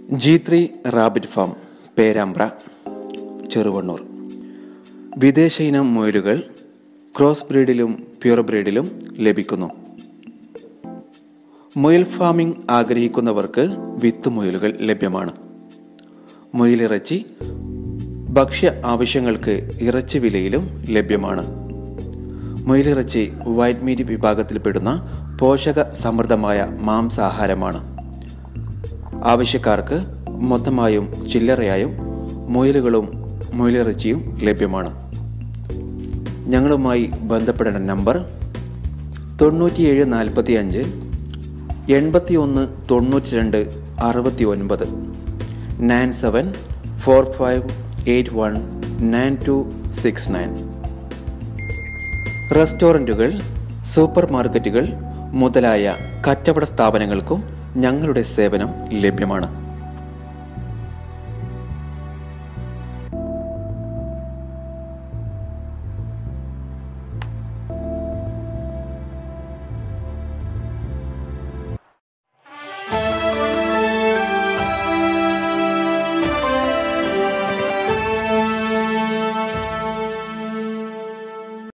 G three rabbit farm Perambra Cheruvannur വിദേശ ഇനം മുയലുകൾ cross ബ്രീഡിലും pure ബ്രീഡിലും ലഭിക്കുന്നു മുയൽ ഫാമിംഗ് ആഗ്രഹിക്കുന്നവർക്ക് വിത്ത് മുയലുകൾ ലഭ്യമാണ് മുയലിറച്ചി ഭക്ഷ്യ ആവശ്യങ്ങൾക്ക് ഇറച്ചി വിലയിലും ലഭ്യമാണ് മുയലിറച്ചി വൈറ്റ് മീറ്റ് വിഭാഗത്തിൽപ്പെടുന്ന പോഷക സമൃദ്ധമായ മാംസാഹാരമാണ് ആവശ്യക്കാർക്ക് മൊത്തമായും ചില്ലറയായും മുയലുകളും മുയലിറച്ചിയും ലഭ്യമാണ് ഞങ്ങളുമായി ബന്ധപ്പെടേണ്ട നമ്പർ തൊണ്ണൂറ്റിയേഴ് നാൽപ്പത്തി അഞ്ച് എൺപത്തി ഒന്ന് തൊണ്ണൂറ്റി രണ്ട് അറുപത്തി ഒൻപത് nine seven four five eight one nine two six nine റെസ്റ്റോറൻറ്റുകൾ സൂപ്പർ മാർക്കറ്റുകൾ മുതലായ കച്ചവട സ്ഥാപനങ്ങൾക്കും ഞങ്ങളുടെ സേവനം ലഭ്യമാണ്